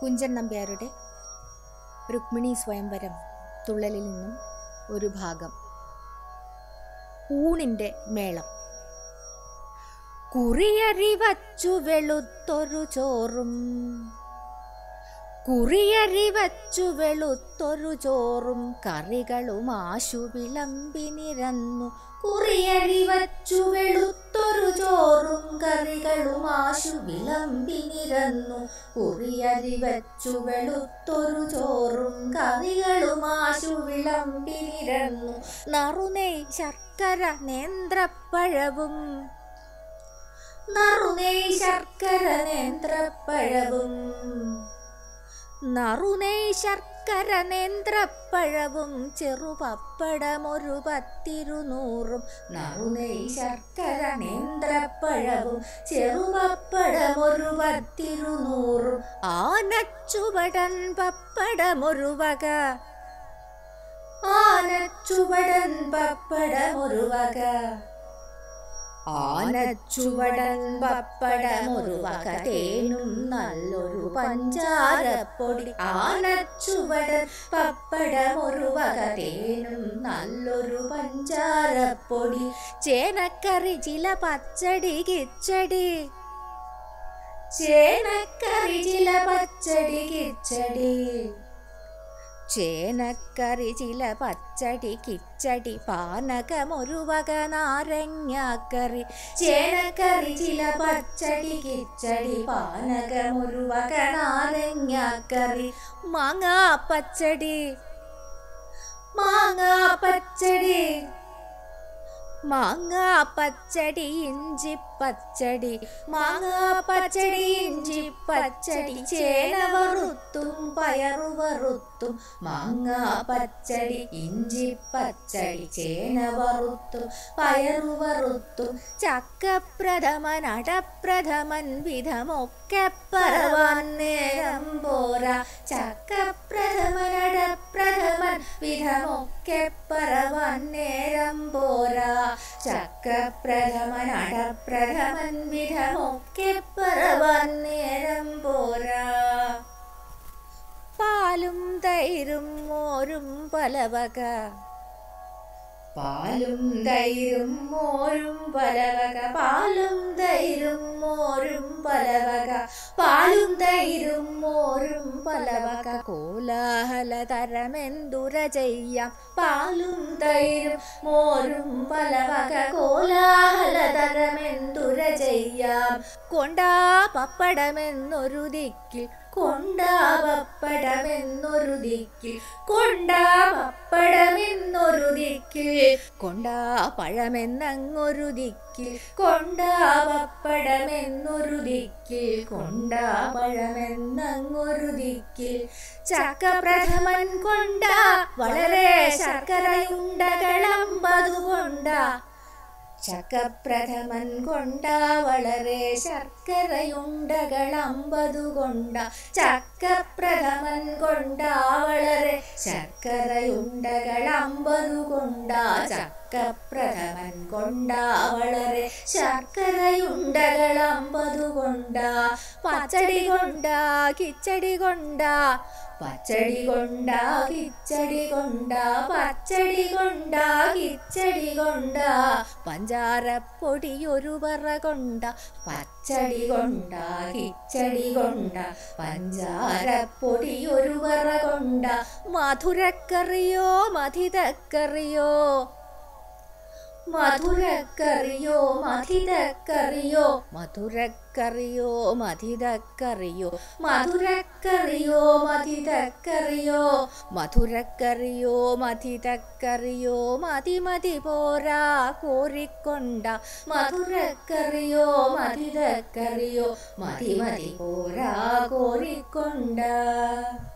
കുഞ്ചൻ നമ്പ്യാരുടെ രുക്മിണി സ്വയംവരം തുള്ളലിൽ നിന്നും ഒരു ഭാഗം ഊണിൻ്റെ മേളം കുറിയരി വച്ചു വെളുത്തൊരു ചോറും കുറിയരി വച്ചു വെളുത്തൊരു ചോറും കറികളും ആശു വിളമ്പി നിരന്നു കുറിയരി വച്ചു വെളുത്തൊരു ചോറും കറികളും ആശു വിളമ്പി നിരന്നു കുറിയരി വച്ചു വെളുത്തൊരു ചോറും കറികളും ആശു വിളമ്പി നിരന്നു നറുനെയ് ശർക്കര നേന്ത്രപ്പഴവും നറുനെയ് ശർക്കര നേന്ത്രപ്പഴവും നറുനെയ് ശർക്കര നേന്ത്രപ്പഴവും ചെറുപപ്പടമൊരു പത്തിരുന്നൂറും നറുനെയ് ശർക്കര നേന്ത്രപ്പഴവും ചെറുപപ്പടമൊരു പത്തിരുന്നൂറും ആനച്ചുവടൻ പപ്പടമൊരു വക ആനച്ചുവടൻ പപ്പടമൊരു വക ആനച്ചുവടൻ പപ്പടമൊരു വക തേനും നല്ലൊരു പഞ്ചാരപ്പൊടി ആനച്ചുവടൻ പപ്പടമൊരു വക തേനും നല്ലൊരു പഞ്ചാരപ്പൊടി ചേനക്കറി ചില പച്ചടി കിച്ചടി ചേനക്കറി ചില പച്ചടി കിച്ചടി ചേനക്കറി ചില പച്ചടി കിച്ചടി പാനകമൊരു വക നാരങ്ങാക്കറി ചേനക്കറി ചില പച്ചടി കിച്ചടി പാനകമൊരു വക നാരങ്ങാക്കറി മാങ്ങാ പച്ചടി മാങ്ങാ പച്ചടി മാങ്ങാ പച്ചടി ഇഞ്ചി പച്ചടി മാങ്ങാ പച്ചടി ഇഞ്ചി പച്ചടി ചേന വറുത്തും പയറു വറുത്തും മാങ്ങാ പച്ചടി ഇഞ്ചി പച്ചടി ചേന വറുത്തും പയറു വറുത്തും ചക്കപ്രഥമൻ അടപ്രഥമൻ വിധമൊക്കെ പറവാൻ നേരം പോരാ ചക്കപ്രഥമൻ അടപ്രഥമൻ വിധമൊക്കെ പറവാൻ നേരം പോരാ ചക്കപ്രഥമൻ അടപ്രഥമൻ വിധമൊക്കെ പറവാൻ നേരം പോരാ പാലും തൈരും മോരും പലവക പാലും തൈരും മോരും പലവക പാലും തൈരും മോരും പലവക പാലും തൈരും മോരും പലവക കോലാഹല തരമെന്തുര ചെയ്യാം പാലും തൈരും മോരും പലവക കോലാഹല തരമെന്തുര ചെയ്യാം കൊണ്ടാ പപ്പടമെന്നൊരു ദിക്കിൽ കൊണ്ടാ പപ്പടമെന്നൊരു ദിക്കിൽ കൊണ്ടാ പപ്പടമെന്നൊരു ദിക്കിൽ കൊണ്ടാ പഴമെന്നങ്ങൊരു ദിക്കിൽ കൊണ്ടാ പപ്പടമെന്നൊരു ദിക്കിൽ കൊണ്ടാ പഴമെന്നങ്ങൊരു ദിക്കിൽ ചക്കപ്രഥമൻ കൊണ്ടാ വളരെ ശർക്കരയുണ്ടകളമ്പതു കൊണ്ടാ ചക്കപ്രഥമൻ കൊണ്ട വളരെ ശർക്കരയുണ്ടകളമ്പതു കൊണ്ട ചക്കപ്രഥമൻ കൊണ്ട വളരെ ശർക്കരയുണ്ടകളമ്പതു കൊണ്ട ചക്കപ്രഥമൻ കൊണ്ട വളരെ ശർക്കരയുണ്ടകളമ്പതു കൊണ്ട പച്ചടി കൊണ്ട കിച്ചടി കൊണ്ട പച്ചടി കൊണ്ട കിച്ചടി കൊണ്ട പച്ചടി കൊണ്ട കിച്ചടി കൊണ്ട പഞ്ചാരപ്പൊടി ഒരു പറ കൊണ്ട പച്ചടി കൊണ്ട കിച്ചടി കൊണ്ട പഞ്ചാരപ്പൊടി ഒരു പറ കൊണ്ട മധുരക്കറിയോ മധിതക്കറിയോ മധുരക്കറിയോ മധിതക്കറിയോ മധുരക്കറിയോ മധിതക്കറിയോ മധുരക്കറിയോ മധിതക്കറിയോ മധുരക്കറിയോ മധിതക്കറിയോ മതി മതി പോരാ കോരിക്കൊണ്ട മധുരക്കറിയോ മധിതക്കറിയോ മതി മതി പോരാ കോരിക്കൊണ്ട